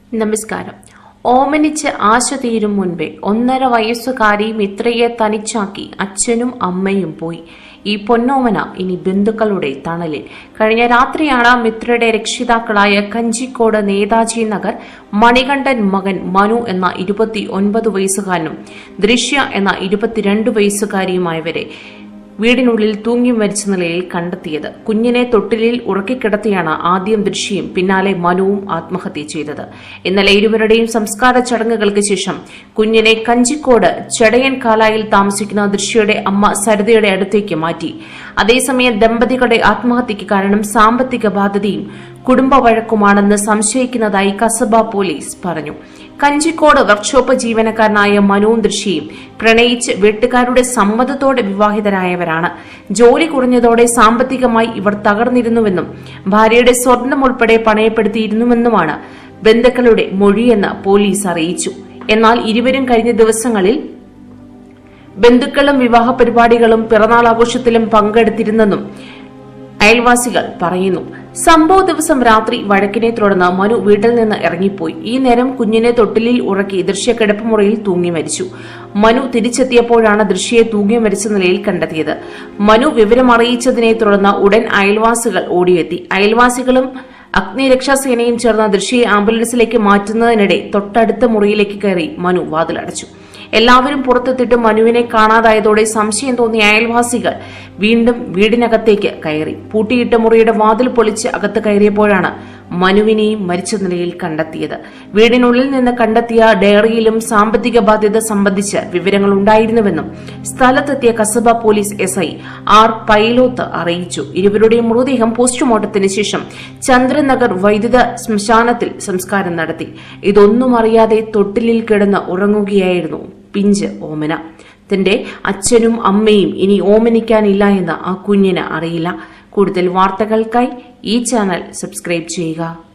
നമസ്കാരം ഓമനിച്ച് ആശ തീരും മുൻപേ ഒന്നര വയസ്സുകാരി മിത്രയെ തനിച്ചാക്കി അച്ഛനും അമ്മയും പോയി ഈ പൊന്നോമന ഇനി ബന്ധുക്കളുടെ തണലിൽ കഴിഞ്ഞ രാത്രിയാണ് മിത്രയുടെ രക്ഷിതാക്കളായ കഞ്ചിക്കോട് നേതാജി നഗർ മണികണ്ഠൻ മകൻ മനു എന്ന ഇരുപത്തി ഒൻപത് വയസ്സുകാരനും ദൃശ്യ എന്ന ഇരുപത്തിരണ്ട് വയസ്സുകാരിയുമായവരെ വീടിനുള്ളിൽ തൂങ്ങി മരിച്ച നിലയിൽ കണ്ടെത്തിയത് കുഞ്ഞിനെ തൊട്ടിലിൽ ഉറക്കിക്കിടത്തിയാണ് ആദ്യം ദൃശ്യയും പിന്നാലെ മനുവും ആത്മഹത്യ ചെയ്തത് ഇന്നലെ ഇരുവരുടെയും സംസ്കാര ചടങ്ങുകൾക്ക് ശേഷം കുഞ്ഞിനെ കഞ്ചിക്കോട് ചെടയൻ കാലായിൽ താമസിക്കുന്ന ദൃശ്യയുടെ അമ്മ സരിതയുടെ അടുത്തേക്ക് മാറ്റി അതേസമയം ദമ്പതികളുടെ ആത്മഹത്യയ്ക്ക് കാരണം സാമ്പത്തിക ബാധ്യതയും കുടുംബ വഴക്കുമാണെന്ന് സംശയിക്കുന്നതായി കസബ പോലീസ് പറഞ്ഞു കഞ്ചിക്കോട് വർക്ക്ഷോപ്പ് ജീവനക്കാരനായ മനുവും ദൃശ്യയും പ്രണയിച്ച് വീട്ടുകാരുടെ സമ്മതത്തോടെ വിവാഹിതരായവരാണ് ജോലി കുറഞ്ഞതോടെ സാമ്പത്തികമായി ഇവർ തകർന്നിരുന്നുവെന്നും ഭാര്യയുടെ സ്വർണം ഉൾപ്പെടെ പണയപ്പെടുത്തിയിരുന്നുവെന്നുമാണ് ബന്ധുക്കളുടെ മൊഴിയെന്ന് പോലീസ് അറിയിച്ചു എന്നാൽ ഇരുവരും കഴിഞ്ഞ ദിവസങ്ങളിൽ ബന്ധുക്കളും വിവാഹ പരിപാടികളും പിറന്നാൾ ആഘോഷത്തിലും പങ്കെടുത്തിരുന്നെന്നും അയൽവാസികൾ പറയുന്നു സംഭവ ദിവസം രാത്രി വഴക്കിനെ തുടർന്ന് മനു വീട്ടിൽ നിന്ന് ഇറങ്ങിപ്പോയി ഈ നേരം കുഞ്ഞിനെ തൊട്ടിലിൽ ഉറക്കി ദൃശ്യ കിടപ്പുമുറിയിൽ തൂങ്ങി മരിച്ചു മനു തിരിച്ചെത്തിയപ്പോഴാണ് ദൃശ്യയെ തൂങ്ങി മരിച്ച നിലയിൽ കണ്ടെത്തിയത് മനു വിവരം അറിയിച്ചതിനെ തുടർന്ന് ഉടൻ അയൽവാസികൾ ഓടിയെത്തി അയൽവാസികളും അഗ്നിരക്ഷാസേനയും ചേർന്ന ദൃശ്യയെ ആംബുലൻസിലേക്ക് മാറ്റുന്നതിനിടെ തൊട്ടടുത്ത മുറിയിലേക്ക് കയറി മനു വാതിലടച്ചു എല്ലാവരും പുറത്തെത്തിട്ട് മനുവിനെ കാണാതായതോടെ സംശയം തോന്നിയ അയൽവാസികൾ വീണ്ടും വീടിനകത്തേക്ക് കയറി പൂട്ടിയിട്ട മുറിയുടെ വാതിൽ പൊളിച്ച് അകത്ത് കയറിയപ്പോഴാണ് മനുവിനെയും മരിച്ച നിലയിൽ കണ്ടെത്തിയത് വീടിനുള്ളിൽ നിന്ന് കണ്ടെത്തിയ ഡയറിയിലും സാമ്പത്തിക ബാധ്യത സംബന്ധിച്ച് വിവരങ്ങൾ ഉണ്ടായിരുന്നുവെന്നും സ്ഥലത്തെത്തിയ Kasaba police S I R Pailoth അറിയിച്ചു ഇരുവരുടെയും മൃതദേഹം പോസ്റ്റ്മോർട്ടത്തിന് ശേഷം ചന്ദ്രനഗർ വൈദ്യുത ശ്മശാനത്തിൽ സംസ്കാരം നടത്തി ഇതൊന്നും അറിയാതെ തൊട്ടിലിൽ കിടന്ന് ഉറങ്ങുകയായിരുന്നു പിഞ്ച് ഓമന തന്റെ അച്ഛനും അമ്മയും ഇനി ഓമനിക്കാനില്ല എന്ന് ആ കുഞ്ഞിന് അറിയില്ല കൂടുതൽ വാർത്തകൾക്കായി ഈ ചാനൽ സബ്സ്ക്രൈബ് ചെയ്യുക